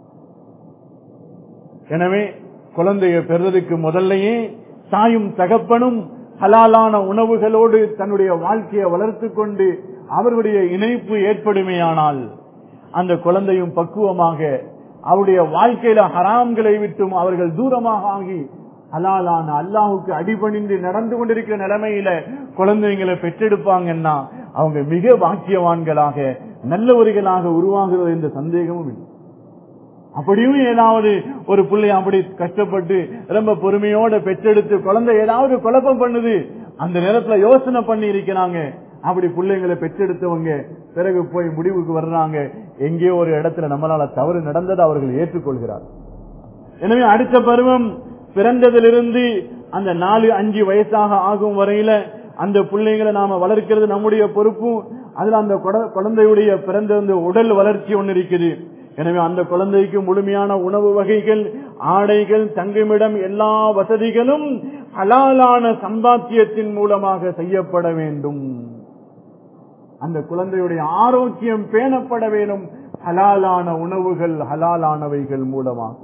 எனவே குழந்தைய பெறுவதற்கு முதல்லயே தாயும் தகப்பனும் ஹலாலான உணவுகளோடு தன்னுடைய வாழ்க்கையை வளர்த்து கொண்டு அவர்களுடைய இணைப்பு ஏற்படுமேயானால் அந்த குழந்தையும் பக்குவமாக அவருடைய வாழ்க்கையில ஹராம்களை விட்டும் அவர்கள் தூரமாக ஆகி ஹலாலான அல்லாஹுக்கு அடிபணிந்து நடந்து கொண்டிருக்கிற நிலைமையில குழந்தைங்களை பெற்றெடுப்பாங்கன்னா அவங்க மிக பாக்கியவான்களாக நல்லவர்களாக உருவாகிறது என்ற சந்தேகமும் இல்லை அப்படியும் ஏதாவது ஒரு பிள்ளை அப்படி கஷ்டப்பட்டு ரொம்ப பொறுமையோட பெற்றெடுத்து குழந்தை ஏதாவது குழப்பம் பண்ணுது அந்த நேரத்துல யோசனை பண்ணி இருக்கிறாங்க அப்படி பிள்ளைங்களை பெற்றெடுத்தவங்க பிறகு போய் முடிவுக்கு வர்றாங்க எங்கேயோ ஒரு இடத்துல நம்மளால தவறு நடந்ததை அவர்கள் ஏற்றுக்கொள்கிறார் எனவே அடுத்த பருவம் பிறந்ததிலிருந்து அந்த நாலு அஞ்சு வயசாக ஆகும் வரையில அந்த பிள்ளைங்களை நாம வளர்க்கிறது நம்முடைய பொறுப்பும் அதுல அந்த குழந்தையுடைய பிறந்த உடல் வளர்ச்சி ஒன்று இருக்குது எனவே அந்த குழந்தைக்கு முழுமையான உணவு வகைகள் ஆடைகள் தங்குமிடம் எல்லா வசதிகளும் ஹலாலான சம்பாத்தியத்தின் மூலமாக செய்யப்பட வேண்டும் அந்த குழந்தையுடைய ஆரோக்கியம் பேணப்பட வேண்டும் ஹலாலான உணவுகள் ஹலாலானவைகள் மூலமாக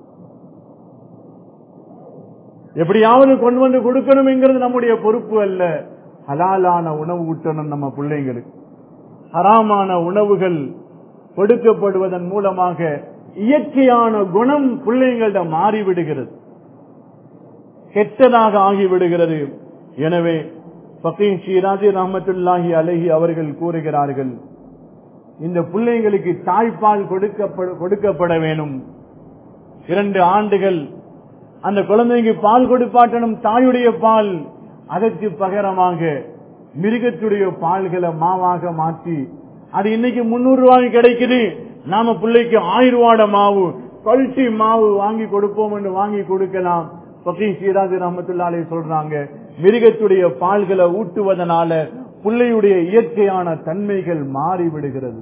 எப்படியாவது கொண்டு வந்து கொடுக்கணும் என்கிறது நம்முடைய பொறுப்பு அல்ல ஹலாலான உணவு ஊட்டணும் நம்ம பிள்ளைங்களுக்கு ஹராமான உணவுகள் கொடுக்கப்படுவதன் மூலமாக இயற்கையான குணம் பிள்ளைங்கள்ட மாறிவிடுகிறது கெட்டதாக ஆகிவிடுகிறது எனவே பக்கீம் ஷீராஜி ரஹமத்துல்லாஹி அலஹி அவர்கள் கூறுகிறார்கள் இந்த பிள்ளைங்களுக்கு தாய்ப்பால் கொடுக்கப்பட கொடுக்கப்பட வேணும் இரண்டு ஆண்டுகள் அந்த குழந்தைக்கு பால் கொடுப்பாட்டணும் தாயுடைய பால் அதற்கு பகரமாக மிருகத்துடைய பால்களை மாவாக மாற்றி அது இன்னைக்கு முன்னூறு ரூபாய் கிடைக்குது நாம பிள்ளைக்கு ஆயிரம் ரூபாட மாவு குவாலிட்டி மாவு வாங்கி கொடுப்போம் என்று வாங்கி கொடுக்கலாம் பக்கீம் சீராஜி ரஹமத்துல்லாலே சொல்றாங்க மிருகத்துடைய பால்களை ஊட்டுவதனால பிள்ளையுடைய இயற்கையான தன்மைகள் மாறி விடுகிறது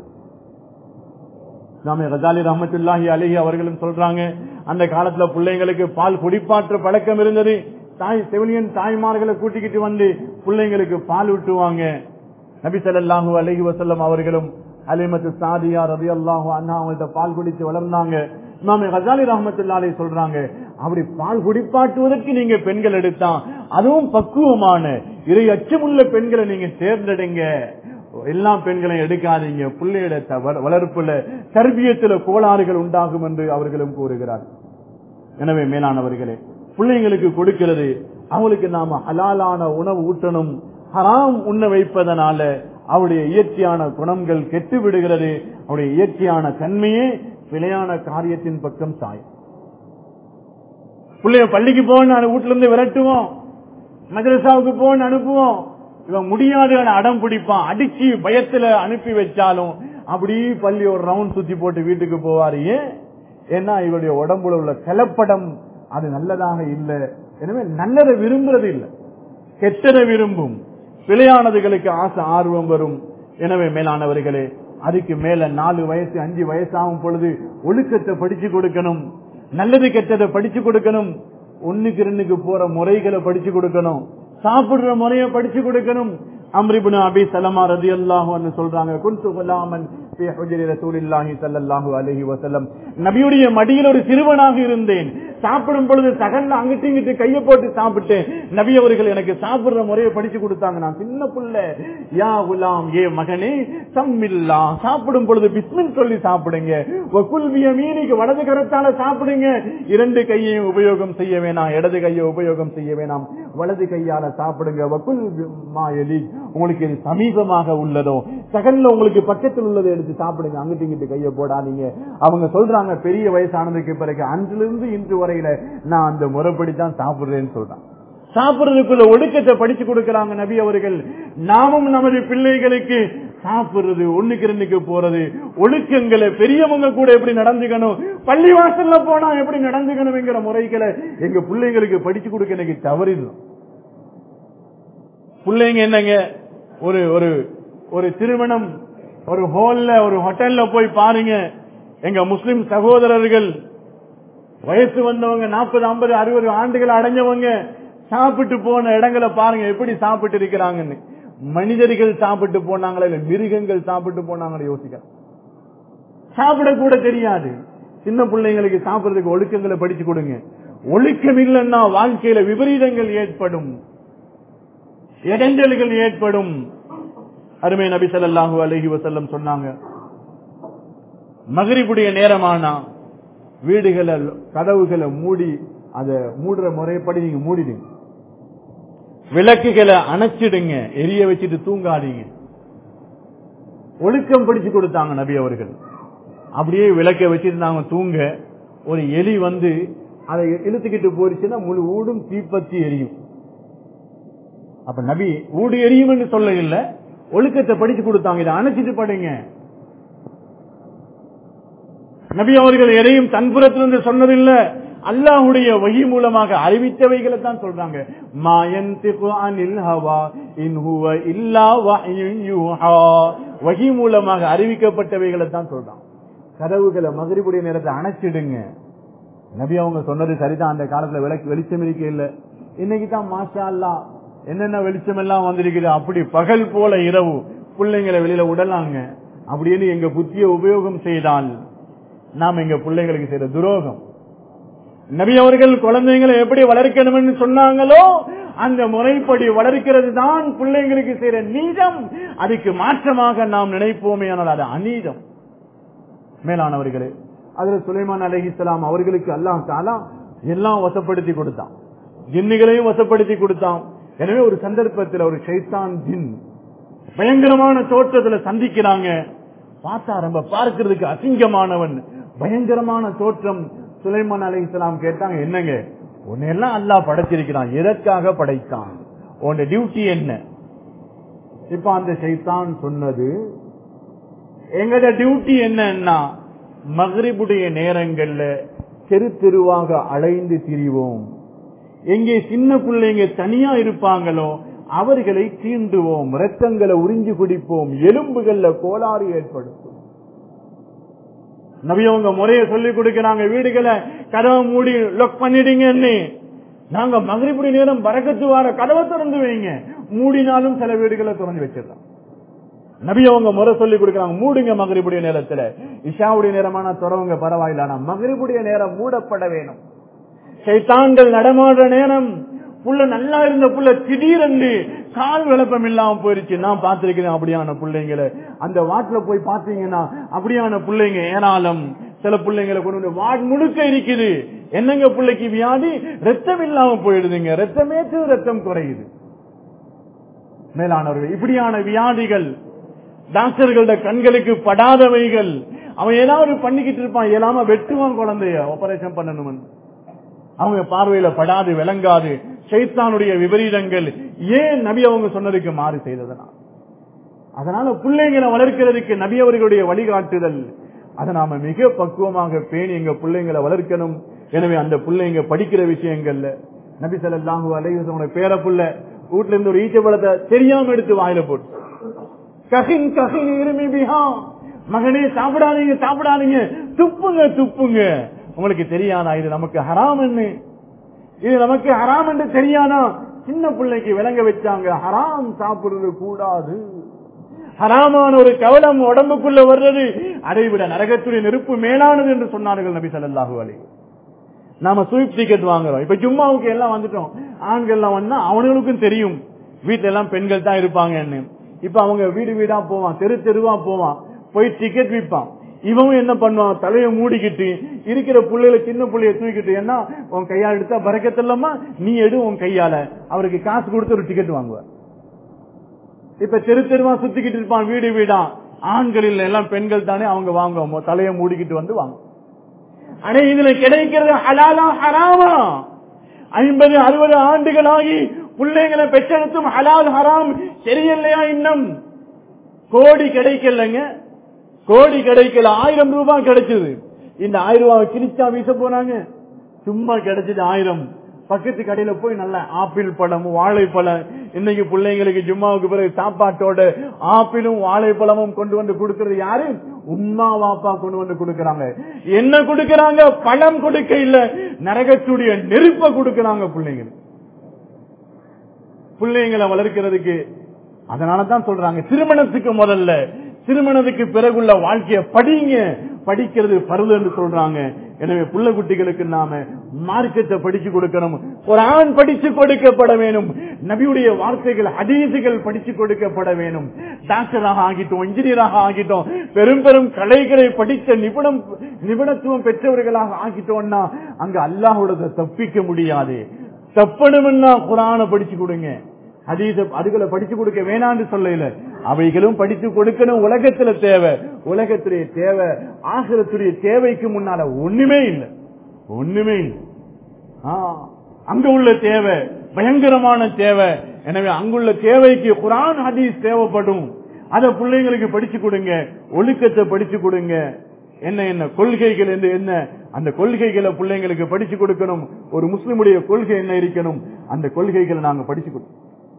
நாம ரஜாலி ரஹமத்துல்லாஹி அலஹி அவர்களும் சொல்றாங்க அந்த காலத்துல பிள்ளைங்களுக்கு பால் குடிப்பாற்ற பழக்கம் இருந்தது தாய் செவிலியன் தாய்மார்களை கூட்டிக்கிட்டு வந்து பிள்ளைங்களுக்கு பால் ஊட்டுவாங்க நபி ஸல்லல்லாஹு அலைஹி வஸல்லம் அவர்களும் அலிமத்து சாதியா ரலியல்லாஹு அன்ஹா அவங்கள்ட்ட பால் குடிச்சு வளர்ந்தாங்க இமாம் கசாலி ரஹ்மத்துல்லாஹி சொல்றாங்க அப்படி பால் குடிப்பாட்டுவதற்கு நீங்க பெண்கள் எடுத்தா அதுவும் பக்குவமான இறை அச்சமுள்ள பெண்களை நீங்க தேர்ந்தெடுங்க எல்லா பெண்களையும் எடுக்காதீங்க பிள்ளையோட த- வளர்ப்புல தர்பியத்துல கோளாறுகள் உண்டாகும் என்று அவர்களும் கூறுகிறார் எனவே மேலானவர்களே பிள்ளைங்களுக்கு கொடுக்கிறது அவங்களுக்கு நாம ஹலாலான உணவு ஊட்டணும் ஹராம் உண்ண வைப்பதனால அவருடைய இயற்கையான குணங்கள் கெட்டு விடுகிறது அவருடைய இயற்கையான தன்மையே பிழையான காரியத்தின் பக்கம் சாயும் பிள்ளைய பள்ளிக்கு போன்னு வீட்டுல இருந்து விரட்டுவோம் மதரசாவுக்கு போன்னு அனுப்புவோம் இவன் முடியாது அடம் பிடிப்பான் அடிச்சு பயத்துல அனுப்பி வச்சாலும் அப்படி பள்ளி ஒரு ரவுண்ட் சுத்தி போட்டு வீட்டுக்கு போவாரு ஏன் ஏன்னா இவருடைய உடம்புல உள்ள கலப்படம் அது நல்லதாக இல்லை எனவே நல்லதை விரும்புறது இல்லை கெட்டதை விரும்பும் பிழையானதுகளுக்கு ஆசை ஆர்வம் வரும் எனவே மேலானவர்களே அதுக்கு மேல நாலு வயசு அஞ்சு வயசாகும் பொழுது ஒழுக்கத்தை படிச்சு கொடுக்கணும் நல்லது கெட்டதை படிச்சு கொடுக்கணும் ஒண்ணுக்கு ரெண்டுக்கு போற முறைகளை படிச்சு கொடுக்கணும் சாப்பிடுற முறையை படிச்சு கொடுக்கணும் அம்ரிபுன் அபி சலமா ரதி அல்லாஹு சொல்றாங்க குன்து குலாமன் ஃபீ ஹுஜரி ரசூலில்லாஹி ஸல்லல்லாஹு அலைஹி வஸல்லம் நபியுடைய மடியில் ஒரு சிறுவனாக இருந்தேன் சாப்பிடும் பொழுது சகல்ல அங்கிட்டு இங்கிட்டு கையை போட்டு சாப்பிட்டேன் நபி அவர்கள் எனக்கு சாப்பிடுற முறையை படிச்சு கொடுத்தாங்க நான் சின்ன புள்ள யா குலாம் ஏ மகனே சம்மில்லா சாப்பிடும் பொழுது பிஸ்மின் சொல்லி சாப்பிடுங்க வகுல் மீனிக்கு வலது கரத்தால சாப்பிடுங்க இரண்டு கையையும் உபயோகம் செய்ய வேணாம் இடது கையை உபயோகம் செய்ய வேணாம் வலது கையால சாப்பிடுங்க வகுல் மாயலி உங்களுக்கு இது சமீபமாக உள்ளதோ சகல்ல உங்களுக்கு பக்கத்தில் உள்ளதை எடுத்து சாப்பிடுங்க அங்கிட்டு இங்கிட்டு கையை போடாதீங்க அவங்க சொல்றாங்க பெரிய வயசானதுக்கு பிறகு அன்றிலிருந்து இன்று வரையில நான் அந்த முறைப்படி தான் சாப்பிடுறேன்னு சொல்றான் சாப்பிடுறதுக்குள்ள ஒடுக்கத்தை படிச்சு கொடுக்கறாங்க நபி அவர்கள் நாமும் நமது பிள்ளைகளுக்கு சாப்பிடுறது ஒண்ணுக்கு ரெண்டுக்கு போறது ஒழுக்கங்களை பெரியவங்க கூட எப்படி நடந்துக்கணும் பள்ளி வாசல்ல போனா எப்படி நடந்துக்கணும்ங்கிற முறைகளை எங்க பிள்ளைங்களுக்கு படிச்சு கொடுக்க எனக்கு தவறிடும் பிள்ளைங்க என்னங்க ஒரு ஒரு ஒரு திருமணம் ஒரு ஹோல்ல ஒரு ஹோட்டல்ல போய் பாருங்க எங்க முஸ்லிம் சகோதரர்கள் வயசு வந்தவங்க நாற்பது ஐம்பது அறுபது ஆண்டுகள் அடைஞ்சவங்க சாப்பிட்டு போன இடங்களை பாருங்க எப்படி சாப்பிட்டு இருக்கிறாங்கன்னு மனிதர்கள் சாப்பிட்டு போனாங்களா இல்ல மிருகங்கள் சாப்பிட்டு போனாங்களா யோசிக்க சாப்பிட கூட தெரியாது சின்ன பிள்ளைங்களுக்கு சாப்பிடுறதுக்கு ஒழுக்கங்களை படிச்சு கொடுங்க ஒழுக்கம் இல்லைன்னா வாழ்க்கையில விபரீதங்கள் ஏற்படும் இடைஞ்சல்கள் ஏற்படும் அருமை நபி ஸல்லல்லாஹு அலைஹி வஸல்லம் சொன்னாங்க மகரிபுடைய நேரமானா வீடுகளை கதவுகளை மூடி அதை மூடுற முறைப்படி நீங்க மூடிடுங்க விளக்குகளை அணைச்சிடுங்க எரிய வச்சுட்டு தூங்காதீங்க ஒழுக்கம் படிச்சு கொடுத்தாங்க நபி அவர்கள் அப்படியே விளக்க வச்சுட்டு நாங்க தூங்க ஒரு எலி வந்து அதை இழுத்துக்கிட்டு போயிருச்சுன்னா முழு ஊடும் தீப்பத்தி எரியும் அப்ப நபி ஊடு எரியும் சொல்ல இல்ல ஒழுக்கத்தை படிச்சு கொடுத்தாங்க இதை அணைச்சிட்டு படுங்க நபி அவர்கள் எதையும் தன்புறத்திலிருந்து சொன்னதில்லை அல்லாஹுடைய வகி மூலமாக அறிவித்தவைகளை தான் சொல்றாங்க வகி மூலமாக அறிவிக்கப்பட்டவைகளை தான் சொல்றாங்க கதவுகளை மகரிபுடைய நேரத்தை அணைச்சிடுங்க நபி அவங்க சொன்னது சரிதான் அந்த காலத்துல விளக்கு வெளிச்சம் இருக்க இல்ல இன்னைக்கு தான் மாஷா அல்லா என்னென்ன வெளிச்சம் எல்லாம் வந்திருக்குது அப்படி பகல் போல இரவு பிள்ளைங்களை வெளியில விடலாங்க அப்படின்னு எங்க புத்திய உபயோகம் செய்தால் நாம் எங்க பிள்ளைங்களுக்கு செய்யற துரோகம் நபி அவர்கள் குழந்தைங்களை எப்படி வளர்க்கணும்னு சொன்னாங்களோ அந்த முறைப்படி வளர்க்கிறது தான் பிள்ளைங்களுக்கு செய்யற நீதம் அதுக்கு மாற்றமாக நாம் நினைப்போமே ஆனால் அது அநீதம் மேலானவர்களே அதுல சுலைமான் அலஹிஸ்லாம் அவர்களுக்கு அல்லாஹ் தாலா எல்லாம் வசப்படுத்தி கொடுத்தான் ஜின்னுகளையும் வசப்படுத்தி கொடுத்தான் எனவே ஒரு சந்தர்ப்பத்தில் ஒரு ஷைத்தான் ஜின் பயங்கரமான தோற்றத்துல சந்திக்கிறாங்க பார்த்தா ரொம்ப பார்க்கிறதுக்கு அசிங்கமானவன் பயங்கரமான தோற்றம் சுலைமான் அலி இஸ்லாம் கேட்டாங்க என்னங்க உன்னெல்லாம் அல்லாஹ் படைச்சிருக்கிறான் எதற்காக படைத்தான் உன் டியூட்டி என்ன இப்ப அந்த சைத்தான் சொன்னது எங்கட டியூட்டி என்னன்னா மகரிபுடைய நேரங்கள்ல தெரு தெருவாக அலைந்து திரிவோம் எங்கே சின்ன பிள்ளைங்க தனியா இருப்பாங்களோ அவர்களை தீண்டுவோம் ரத்தங்களை உறிஞ்சு குடிப்போம் எலும்புகள்ல கோளாறு ஏற்படுத்தும் நபியவங்க முறைய சொல்லி கொடுக்கிறாங்க வீடுகளை கதவை மூடி லொக் பண்ணிடுங்கன்னு நாங்க மகிழ்புடி நேரம் பறக்கத்து வார கதவை திறந்து வைங்க மூடினாலும் சில வீடுகளை திறந்து வச்சிடலாம் நபி அவங்க முறை சொல்லி கொடுக்கறாங்க மூடுங்க மகரிபுடைய நேரத்துல இஷாவுடைய நேரமான துறவுங்க பரவாயில்ல ஆனா மகரிபுடைய நேரம் மூடப்பட வேணும் சைத்தான்கள் நடமாடுற நேரம் புள்ள நல்லா இருந்த புள்ள திடீரென்று கால் விளப்பம் இல்லாம போயிருச்சு நான் பார்த்திருக்கிறேன் அப்படியான பிள்ளைங்களை அந்த வாட்டுல போய் பாத்தீங்கன்னா அப்படியான பிள்ளைங்க ஏனாலும் சில பிள்ளைங்களை கொண்டு வந்து வாட் முழுக்க இருக்குது என்னங்க பிள்ளைக்கு வியாதி ரத்தம் இல்லாம போயிடுதுங்க ரத்தமேற்று ரத்தம் குறையுது மேலானவர்கள் இப்படியான வியாதிகள் டாக்டர்களோட கண்களுக்கு படாதவைகள் அவன் ஏதாவது பண்ணிக்கிட்டு இருப்பான் இயலாம வெட்டுவான் குழந்தைய ஆபரேஷன் பண்ணணும் அவங்க பார்வையில படாது விளங்காது சைத்தானுடைய விபரீதங்கள் ஏன் நபி அவங்க சொன்னதுக்கு மாறு செய்ததனா அதனால பிள்ளைங்களை வளர்க்கிறதுக்கு நபி அவர்களுடைய வழிகாட்டுதல் அதை நாம மிக பக்குவமாக பேணி எங்க பிள்ளைங்களை வளர்க்கணும் எனவே அந்த பிள்ளைங்க படிக்கிற விஷயங்கள்ல நபி ஸல்லல்லாஹு அலைஹி வஸல்லம் பேர புள்ள வீட்டுல இருந்து ஒரு ஈச்சப்பழத்தை தெரியாம எடுத்து வாயில போட்டு கஹின் கஹின் இருமி பிஹா மகனே சாப்பிடாதீங்க சாப்பிடாதீங்க துப்புங்க துப்புங்க உங்களுக்கு தெரியாதா இது நமக்கு ஹராம் என்ன இது நமக்கு ஹராம் என்று தெரியாதா சின்ன பிள்ளைக்கு விளங்க வச்சாங்க ஹராம் சாப்பிடுறது கூடாது ஹராமான ஒரு கவலம் உடம்புக்குள்ள வர்றது அதை விட நரகத்துடைய நெருப்பு மேலானது என்று சொன்னார்கள் நபி ஸல்லல்லாஹு அலைஹி நாம ஸ்வீப் டிக்கெட் வாங்குறோம் இப்ப ஜும்மாவுக்கு எல்லாம் வந்துட்டோம் ஆண்கள் எல்லாம் வந்தா அவனுங்களுக்கும் தெரியும் வீட்டுல எல்லாம் பெண்கள் தான் இருப்பாங்கன்னு இப்ப அவங்க வீடு வீடா போவான் தெரு தெருவா போவான் போய் டிக்கெட் விற்பான் இவன் என்ன பண்ணுவான் தலையை மூடிக்கிட்டு இருக்கிற புள்ளையில சின்ன புள்ளைய தூக்கிட்டு என்ன உன் கையால எடுத்தா பறக்கத்தில்லமா நீ எடு உன் கையால அவருக்கு காசு கொடுத்து ஒரு டிக்கெட் வாங்குவார் இப்ப தெரு தெருவா சுத்திக்கிட்டு இருப்பான் வீடு வீடா ஆண்களில் எல்லாம் பெண்கள் தானே அவங்க வாங்குவோம் தலையை மூடிக்கிட்டு வந்து வாங்க ஆனா இதுல கிடைக்கிறது ஹலாலா ஹராமா ஐம்பது அறுபது ஆண்டுகளாகி பிள்ளைங்களை பெற்றெடுத்தும் ஹலால் ஹராம் சரியில்லையா இன்னும் கோடி கிடைக்கலங்க கோடி கிடைக்கல ஆயிரம் ரூபாய் கிடைச்சது இந்த ஆயிரம் ரூபாய் கிழிச்சா வீச போனாங்க சும்மா கிடைச்சது ஆயிரம் பக்கத்து கடையில போய் நல்ல ஆப்பிள் பழம் வாழைப்பழம் இன்னைக்கு பிள்ளைங்களுக்கு ஜும்மாவுக்கு பிறகு சாப்பாட்டோட ஆப்பிளும் வாழைப்பழமும் கொண்டு வந்து கொடுக்கறது யாரு உம்மா வாப்பா கொண்டு வந்து கொடுக்கறாங்க என்ன கொடுக்கறாங்க பழம் கொடுக்க இல்ல நரகத்துடைய நெருப்ப கொடுக்கறாங்க பிள்ளைங்களுக்கு பிள்ளைங்களை வளர்க்கிறதுக்கு அதனாலதான் சொல்றாங்க திருமணத்துக்கு முதல்ல திருமணத்துக்கு பிறகுள்ள வாழ்க்கைய படிங்க படிக்கிறது பருது என்று சொல்றாங்க எனவே புள்ள குட்டிகளுக்கு நாம மார்க்கத்தை படிச்சு கொடுக்கணும் ஒரு ஆண் படிச்சு கொடுக்கப்பட வேணும் நபியுடைய வார்த்தைகள் ஹதீசுகள் படிச்சு கொடுக்கப்பட வேணும் டாக்டராக ஆகிட்டோம் இன்ஜினியராக ஆகிட்டோம் பெரும் பெரும் கலைகளை படித்த நிபுணம் நிபுணத்துவம் பெற்றவர்களாக ஆகிட்டோம்னா அங்க அல்லாஹோட தப்பிக்க முடியாது தப்பணும்னா குரான படிச்சு கொடுங்க அதீத அதுகளை படிச்சு கொடுக்க வேணான்னு சொல்லல அவைகளும் படித்து கொடுக்கணும் உலகத்துல தேவை உலகத்துடைய தேவை ஆசிரத்துடைய தேவைக்கு முன்னால ஒண்ணுமே இல்லை ஒண்ணுமே இல்லை ஆ, அங்க உள்ள தேவை பயங்கரமான தேவை எனவே அங்குள்ள தேவைக்கு குரான் ஹதீஸ் தேவைப்படும் அத பிள்ளைங்களுக்கு படிச்சு கொடுங்க ஒழுக்கத்தை படிச்சு கொடுங்க என்ன என்ன கொள்கைகள் என்று என்ன அந்த கொள்கைகளை பிள்ளைங்களுக்கு படிச்சு கொடுக்கணும் ஒரு முஸ்லிமுடைய கொள்கை என்ன இருக்கணும் அந்த கொள்கைகளை நாங்க படிச்சு கொடுக்கணும்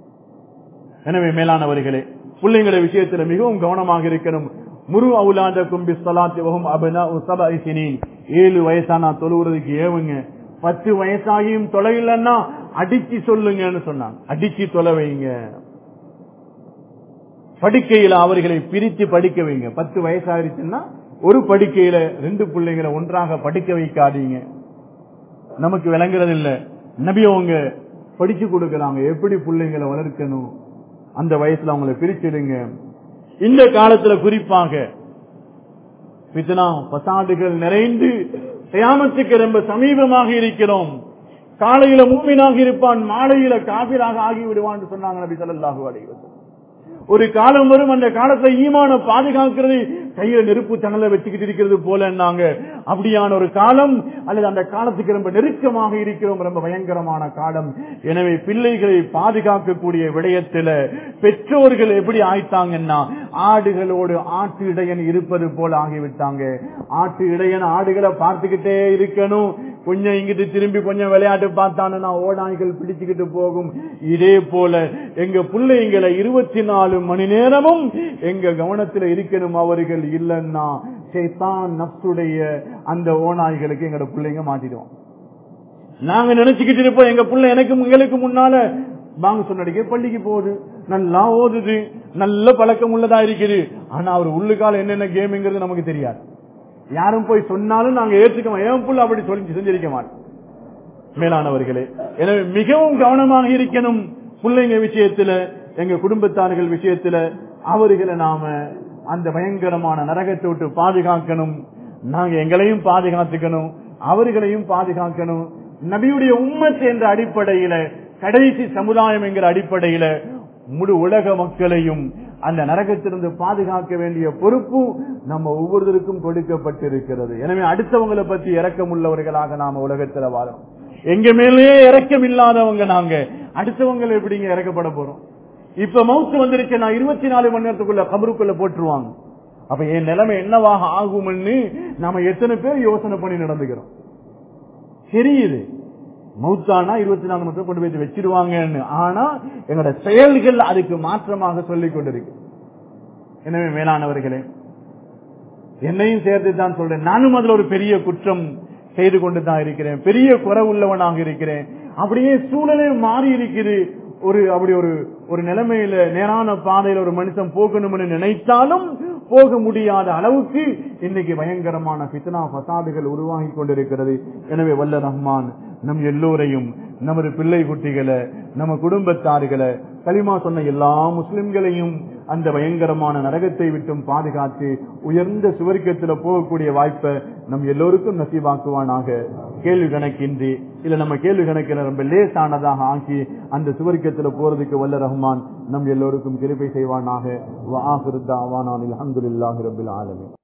எனவே மேலானவர்களே பிள்ளைங்கள விஷயத்துல மிகவும் கவனமாக இருக்கணும் முரு அவுலாத கும்பி சலாத்திவகம் அபனா சபைசினின் ஏழு வயசானா தொழுவுறதுக்கு ஏவுங்க பத்து வயசாகியும் தொலைலன்னா அடிச்சு சொல்லுங்கன்னு சொன்னாங்க அடிச்சு தொலை வைங்க படுக்கையில அவர்களை பிரித்து படிக்க வைங்க பத்து வயசாயிருச்சுன்னா ஒரு படுக்கையில ரெண்டு பிள்ளைங்களை ஒன்றாக படிக்க வைக்காதீங்க நமக்கு விளங்குறது இல்ல நபி அவங்க படிச்சு கொடுக்கறாங்க எப்படி பிள்ளைங்களை வளர்க்கணும் அந்த வயசுல அவங்களை பிரிச்சிடுங்க இந்த காலத்துல குறிப்பாக பித்தனா பசாடுகள் நிறைந்து தயாமத்துக்கு ரொம்ப சமீபமாக இருக்கிறோம் காலையில மூமினாக இருப்பான் மாலையில காபிராக ஆகி விடுவான் சொன்னாங்க நபி ஸல்லல்லாஹு அலைஹி வஸல்லம் ஒரு காலம் வரும் அந்த காலத்துல ஈமான பாதுகாக்கிறது கையில நெருப்பு தணல வச்சுக்கிட்டு இருக்கிறது போலன்னாங்க அப்படியான ஒரு காலம் அல்லது அந்த காலத்துக்கு ரொம்ப நெருக்கமாக இருக்கிறோம் ரொம்ப பயங்கரமான காலம் எனவே பிள்ளைகளை பாதுகாக்கக்கூடிய விடயத்துல பெற்றோர்கள் எப்படி ஆயிட்டாங்கன்னா ஆடுகளோடு ஆட்டு இடையன் இருப்பது போல ஆகிவிட்டாங்க ஆட்டு இடையன் ஆடுகளை பார்த்துக்கிட்டே இருக்கணும் கொஞ்சம் இங்கிட்டு திரும்பி கொஞ்சம் விளையாட்டு பார்த்தானுன்னா ஓடாய்கள் பிடிச்சுக்கிட்டு போகும் இதே போல எங்க பிள்ளைங்களை இருபத்தி நாலு மணி நேரமும் எங்க கவனத்துல இருக்கணும் அவர்கள் இல்லைன்னா சேத்தான் நப்சுடைய அந்த ஓநாய்களுக்கு எங்களோட பிள்ளைங்க மாட்டிடுவோம் நாங்க நினைச்சுக்கிட்டு இருப்போம் எங்க புள்ள எனக்கு உங்களுக்கு முன்னால வாங்க சொன்னடிக்க பள்ளிக்கு போகுது நல்லா ஓதுது நல்ல பழக்கம் உள்ளதா இருக்குது ஆனா அவர் உள்ளுக்கால என்னென்ன கேம்ங்கிறது நமக்கு தெரியாது யாரும் போய் சொன்னாலும் நாங்க ஏற்றுக்க என் புள்ள அப்படி சொல்லி செஞ்சிருக்க மாட்டோம் மேலானவர்களே எனவே மிகவும் கவனமாக இருக்கணும் பிள்ளைங்க விஷயத்துல எங்க குடும்பத்தார்கள் விஷயத்துல அவர்களை நாம அந்த பயங்கரமான நரகத்தை விட்டு பாதுகாக்கணும் நாங்க எங்களையும் பாதுகாத்துக்கணும் அவர்களையும் பாதுகாக்கணும் நபியுடைய உம்மத் என்ற அடிப்படையில கடைசி சமுதாயம் என்கிற அடிப்படையில முழு உலக மக்களையும் அந்த நரகத்திலிருந்து பாதுகாக்க வேண்டிய பொறுப்பு நம்ம ஒவ்வொருத்தருக்கும் கொடுக்கப்பட்டிருக்கிறது எனவே அடுத்தவங்களை பற்றி இரக்கம் உள்ளவர்களாக நாம உலகத்துல வாழணும் எங்க மேலேயே இரக்கம் இல்லாதவங்க நாங்க அடுத்தவங்களை எப்படிங்க இறக்கப்பட போறோம் இப்ப மவுத்து வந்திருக்க நான் இருபத்தி நாலு மணி நேரத்துக்குள்ள கபருக்குள்ள போட்டுருவாங்க அப்ப என் நிலைமை என்னவாக ஆகும்னு நாம எத்தனை பேர் யோசனை பண்ணி நடந்துக்கிறோம் தெரியுது மௌத்தானா இருபத்தி நாலு மணி கொண்டு போய் வச்சிருவாங்கன்னு ஆனா எங்களோட செயல்கள் அதுக்கு மாற்றமாக சொல்லிக் கொண்டிருக்கு எனவே மேலானவர்களே என்னையும் சேர்த்து தான் சொல்றேன் நானும் அதுல ஒரு பெரிய குற்றம் செய்து கொண்டு தான் இருக்கிறேன் பெரிய குறை உள்ளவனாக இருக்கிறேன் அப்படியே சூழலே மாறி இருக்குது ஒரு அப்படி ஒரு ஒரு நிலைமையில நேரான பாதையில ஒரு மனுஷன் போகணும்னு நினைத்தாலும் போக முடியாத அளவுக்கு இன்னைக்கு பயங்கரமான பித்னா பசாதுகள் உருவாகி கொண்டிருக்கிறது எனவே வல்ல ரஹ்மான் நம் எல்லோரையும் நமது பிள்ளை குட்டிகளை நம்ம குடும்பத்தார்களை களிமா சொன்ன எல்லா முஸ்லிம்களையும் அந்த பயங்கரமான நரகத்தை விட்டும் பாதுகாத்து உயர்ந்த சுவர்க்கத்தில் போகக்கூடிய வாய்ப்பை நம் எல்லோருக்கும் நசீவாக்குவானாக கேள்வி கணக்கின்றி இல்ல நம்ம கேள்வி கணக்கில் ரொம்ப லேசானதாக ஆக்கி அந்த சுவர்க்கத்தில் போறதுக்கு வல்ல ரஹ்மான் நம் எல்லோருக்கும் கிருபை செய்வானாக அலமதுல்லாஹி ரபில் ஆலமி